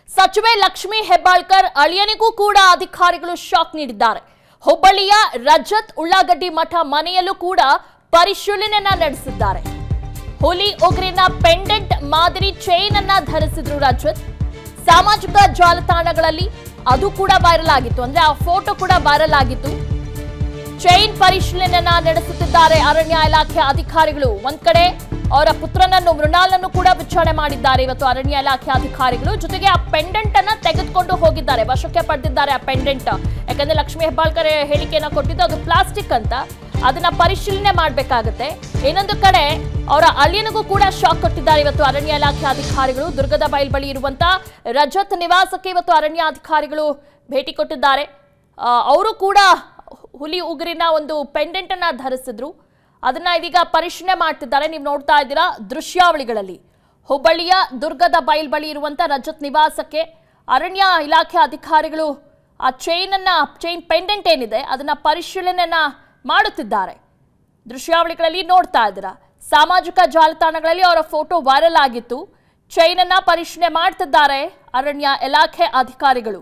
ಸಚಿವೆ ಲಕ್ಷ್ಮಿ ಹೆಬ್ಬಾಳ್ಕರ್ ಅಳಿಯನಿಗೂ ಕೂಡ ಅಧಿಕಾರಿಗಳು ಶಾಕ್ ನೀಡಿದ್ದಾರೆ ಹುಬ್ಬಳ್ಳಿಯ ರಜತ್ ಉಳ್ಳಾಗಡ್ಡಿ ಮಠ ಮನೆಯಲ್ಲೂ ಕೂಡ ಪರಿಶೀಲನೆಯನ್ನ ನಡೆಸಿದ್ದಾರೆ ಹುಲಿ ಉಗ್ರಿನ ಪೆಂಡೆಂಟ್ ಮಾದರಿ ಚೈನ್ ಅನ್ನ ಧರಿಸಿದ್ರು ರಜತ್ ಸಾಮಾಜಿಕ ಜಾಲತಾಣಗಳಲ್ಲಿ ಅದು ಕೂಡ ವೈರಲ್ ಆಗಿತ್ತು ಅಂದ್ರೆ ಆ ಫೋಟೋ ಕೂಡ ವೈರಲ್ ಆಗಿತ್ತು ಚೈನ್ ಪರಿಶೀಲನೆಯನ್ನ ನಡೆಸುತ್ತಿದ್ದಾರೆ ಅರಣ್ಯ ಇಲಾಖೆ ಅಧಿಕಾರಿಗಳು ಒಂದ್ ಕಡೆ ಅವರ ಪುತ್ರನನ್ನು ಮೃಣಾಲನ್ನು ಕೂಡ ವಿಚಾರಣೆ ಮಾಡಿದ್ದಾರೆ ಇವತ್ತು ಅರಣ್ಯ ಇಲಾಖೆ ಅಧಿಕಾರಿಗಳು ಜೊತೆಗೆ ಆ ಪೆಂಡೆಂಟ್ ಅನ್ನ ತೆಗೆದುಕೊಂಡು ಹೋಗಿದ್ದಾರೆ ವಶಕ್ಕೆ ಪಡೆದಿದ್ದಾರೆ ಆ ಪೆಂಡೆಂಟ್ ಯಾಕಂದ್ರೆ ಲಕ್ಷ್ಮೀ ಹೆಬ್ಬಾಳ್ಕರ್ ಹೇಳಿಕೆಯನ್ನ ಕೊಟ್ಟಿದ್ದು ಅದು ಪ್ಲಾಸ್ಟಿಕ್ ಅಂತ ಅದನ್ನ ಪರಿಶೀಲನೆ ಮಾಡಬೇಕಾಗುತ್ತೆ ಇನ್ನೊಂದು ಕಡೆ ಅವರ ಅಳಿಯನಿಗೂ ಕೂಡ ಶಾಕ್ ಕೊಟ್ಟಿದ್ದಾರೆ ಇವತ್ತು ಅರಣ್ಯ ಇಲಾಖೆ ಅಧಿಕಾರಿಗಳು ದುರ್ಗದ ಬೈಲ್ ಬಳಿ ಇರುವಂತ ರಜತ್ ನಿವಾಸಕ್ಕೆ ಇವತ್ತು ಅರಣ್ಯ ಅಧಿಕಾರಿಗಳು ಭೇಟಿ ಕೊಟ್ಟಿದ್ದಾರೆ ಅವರು ಕೂಡ ಹುಲಿ ಉಗುರಿನ ಒಂದು ಪೆಂಡೆಂಟ್ ಅನ್ನ ಧರಿಸಿದ್ರು ಅದನ್ನ ಇದೀಗ ಪರಿಶೀಲನೆ ಮಾಡ್ತಿದ್ದಾರೆ ನೀವು ನೋಡ್ತಾ ಇದ್ದೀರಾ ದೃಶ್ಯಾವಳಿಗಳಲ್ಲಿ ಹುಬ್ಬಳ್ಳಿಯ ದುರ್ಗದ ಬೈಲ್ ಬಳಿ ಇರುವಂತ ರಜತ್ ನಿವಾಸಕ್ಕೆ ಅರಣ್ಯ ಇಲಾಖೆ ಅಧಿಕಾರಿಗಳು ಆ ಚೈನ್ ಅನ್ನ ಚೈನ್ ಪೆಂಡೆಂಟ್ ಏನಿದೆ ಅದನ್ನ ಪರಿಶೀಲನೆಯನ್ನ ಮಾಡುತ್ತಿದ್ದಾರೆ ದೃಶ್ಯಾವಳಿಗಳಲ್ಲಿ ನೋಡ್ತಾ ಇದ್ದೀರಾ ಸಾಮಾಜಿಕ ಜಾಲತಾಣಗಳಲ್ಲಿ ಅವರ ಫೋಟೋ ವೈರಲ್ ಆಗಿತ್ತು ಚೈನ್ ಅನ್ನ ಪರಿಶೀಲನೆ ಮಾಡ್ತಿದ್ದಾರೆ ಅರಣ್ಯ ಇಲಾಖೆ ಅಧಿಕಾರಿಗಳು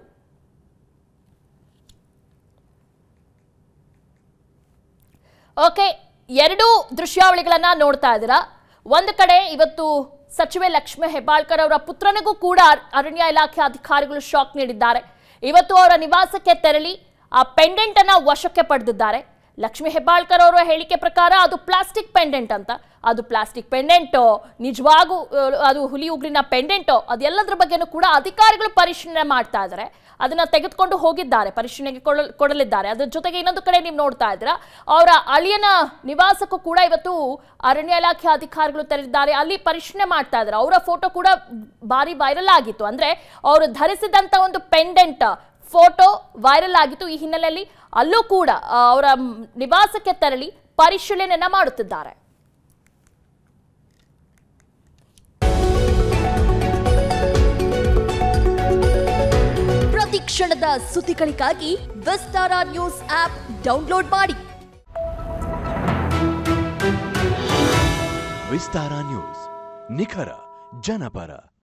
ಓಕೆ ಎರಡು ದೃಶ್ಯಾವಳಿಗಳನ್ನ ನೋಡ್ತಾ ಇದ್ದೀರಾ ಒಂದು ಕಡೆ ಇವತ್ತು ಸಚಿವೆ ಲಕ್ಷ್ಮಿ ಹೆಬ್ಬಾಳ್ಕರ್ ಅವರ ಪುತ್ರನಿಗೂ ಕೂಡ ಅರ್- ಅರಣ್ಯ ಇಲಾಖೆ ಅಧಿಕಾರಿಗಳು ಶಾಕ್ ನೀಡಿದ್ದಾರೆ ಇವತ್ತು ಅವರ ನಿವಾಸಕ್ಕೆ ತೆರಳಿ ಆ ಪೆಂಡೆಂಟ್ ಅನ್ನ ವಶಕ್ಕೆ ಪಡೆದಿದ್ದಾರೆ ಲಕ್ಷ್ಮಿ ಹೆಬ್ಬಾಳ್ಕರ್ ಅವರ ಹೇಳಿಕೆ ಪ್ರಕಾರ ಅದು ಪ್ಲಾಸ್ಟಿಕ್ ಪೆಂಡೆಂಟ್ ಅಂತ ಅದು ಪ್ಲಾಸ್ಟಿಕ್ ಪೆಂಡೆಂಟೋ ನಿಜವಾಗೂ ಆ, ಅದು ಹುಲಿ ಉಗ್ರಿನ ಪೆಂಡೆಂಟೋ ಅದೆಲ್ಲದ್ರ ಬಗ್ಗೆನೂ ಕೂಡ ಅಧಿಕಾರಿಗಳು ಪರಿಶೀಲನೆ ಮಾಡ್ತಾ ಇದ್ದಾರೆ ಅದನ್ನ ತೆಗೆದುಕೊಂಡು ಹೋಗಿದ್ದಾರೆ ಪರಿಶೀಲನೆಗೆ ಕೊಡಲ್- ಕೊಡಲಿದ್ದಾರೆ ಅದ್ರ ಜೊತೆಗೆ ಇನ್ನೊಂದು ಕಡೆ ನೀವು ನೋಡ್ತಾ ಇದ್ದೀರಾ ಅವರ ಅಳಿಯನ ನಿವಾಸಕ್ಕೂ ಕೂಡ ಇವತ್ತು ಅರಣ್ಯ ಇಲಾಖೆ ಅಧಿಕಾರಿಗಳು ತೆರಳಿದ್ದಾರೆ ಅಲ್ಲಿ ಪರಿಶೀಲನೆ ಮಾಡ್ತಾ ಇದ್ದಾರೆ ಅವರ ಫೋಟೋ ಕೂಡ ಭಾರಿ ವೈರಲ್ ಆಗಿತ್ತು ಅಂದ್ರೆ ಅವರು ಧರಿಸಿದಂತ ಒಂದು ಪೆಂಡೆಂಟ್ ಫೋಟೋ ವೈರಲ್ ಆಗಿತ್ತು ಈ ಹಿನ್ನೆಲೆಯಲ್ಲಿ ಅಲ್ಲೂ ಕೂಡ ಆ, ಅವರ ಮ್, ನಿವಾಸಕ್ಕೆ ತೆರಳಿ ಪರಿಶೀಲನೆಯನ್ನ ಮಾಡುತ್ತಿದ್ದಾರೆ ಪ್ರತಿ ಕ್ಷಣದ ಸುದ್ದಿಗಳಿಗಾಗಿ ವಿಸ್ತಾರ ನ್ಯೂಸ್ ಆಪ್ ಡೌನ್ಲೋಡ್ ಮಾಡಿ ವಿಸ್ತಾರ ನ್ಯೂಸ್ ನಿಖರ ಜನಪರ